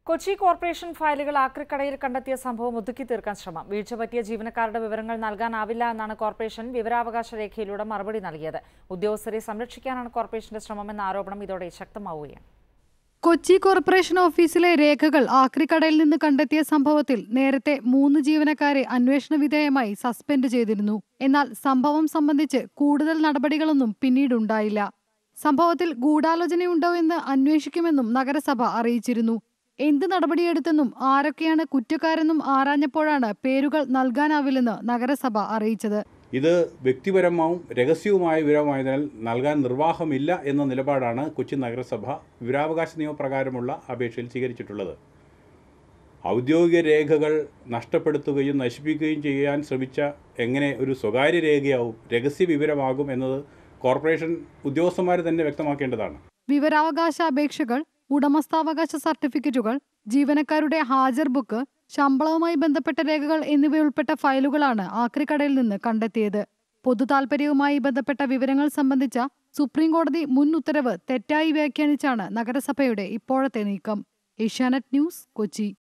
Kochi corporation ഫയലുകൾ ആക്രിക്കടയിൽ കണ്ടെത്തിയ സംഭവം ഒതുക്കി തീർക്കാൻ ശ്രമം വീഴ്ച പറ്റിയ ജീവനക്കാരുടെ വിവരങ്ങൾ നൽകാനാവില്ല എന്നാണ് കോർപ്പറേഷൻ വിവരാവകാശ രേഖയിലൂടെ മറുപടി നൽകിയത് ഉദ്യോഗസ്ഥരെ സംരക്ഷിക്കാനാണ് കോർപ്പറേഷന്റെ ശ്രമമെന്ന ആരോപണം ഇതോടെ ശക്തമാവുകയാണ് കൊച്ചി കോർപ്പറേഷൻ ഓഫീസിലെ രേഖകൾ ആക്രിക്കടയിൽ നിന്ന് കണ്ടെത്തിയ സംഭവത്തിൽ നേരത്തെ മൂന്ന് ജീവനക്കാരെ അന്വേഷണ വിധേയമായി സസ്പെൻഡ് ചെയ്തിരുന്നു എന്നാൽ സംഭവം സംബന്ധിച്ച് കൂടുതൽ നടപടികളൊന്നും പിന്നീടുണ്ടായില്ല സംഭവത്തിൽ ഗൂഢാലോചനയുണ്ടോ എന്ന് അന്വേഷിക്കുമെന്നും നഗരസഭ അറിയിച്ചിരുന്നു എന്ത് നടപടിയെടുത്തെന്നും ആരൊക്കെയാണ് കുറ്റക്കാരെന്നും ആരാഞ്ഞപ്പോഴാണ് പേരുകൾ നൽകാനാവില്ലെന്ന് നഗരസഭ അറിയിച്ചത് ഇത് വ്യക്തിപരമാവും രഹസ്യവുമായ വിവരമായതിനാൽ നൽകാൻ നിർവാഹമില്ല എന്ന നിലപാടാണ് കൊച്ചി നഗരസഭ വിവരാവകാശ നിയമപ്രകാരമുള്ള അപേക്ഷയിൽ സ്വീകരിച്ചിട്ടുള്ളത് ഔദ്യോഗിക രേഖകൾ നഷ്ടപ്പെടുത്തുകയും നശിപ്പിക്കുകയും ചെയ്യാൻ ശ്രമിച്ച എങ്ങനെ ഒരു സ്വകാര്യ രേഖയാവും രഹസ്യ വിവരമാകും എന്നത് കോർപ്പറേഷൻ ഉദ്യോഗസ്ഥന്മാർ തന്നെ വ്യക്തമാക്കേണ്ടതാണ് വിവരാവകാശ അപേക്ഷകൾ ഉടമസ്ഥാവകാശ സർട്ടിഫിക്കറ്റുകൾ ജീവനക്കാരുടെ ഹാജർ ബുക്ക് ശമ്പളവുമായി ബന്ധപ്പെട്ട രേഖകൾ എന്നിവയുൾപ്പെട്ട ഫയലുകളാണ് ആക്രിക്കടയിൽ നിന്ന് കണ്ടെത്തിയത് പൊതു താൽപര്യവുമായി ബന്ധപ്പെട്ട വിവരങ്ങൾ സംബന്ധിച്ച സുപ്രീം കോടതി മുൻ ഉത്തരവ് തെറ്റായി വ്യാഖ്യാനിച്ചാണ് നഗരസഭയുടെ ഇപ്പോഴത്തെ നീക്കം ഏഷ്യാനെറ്റ് ന്യൂസ് കൊച്ചി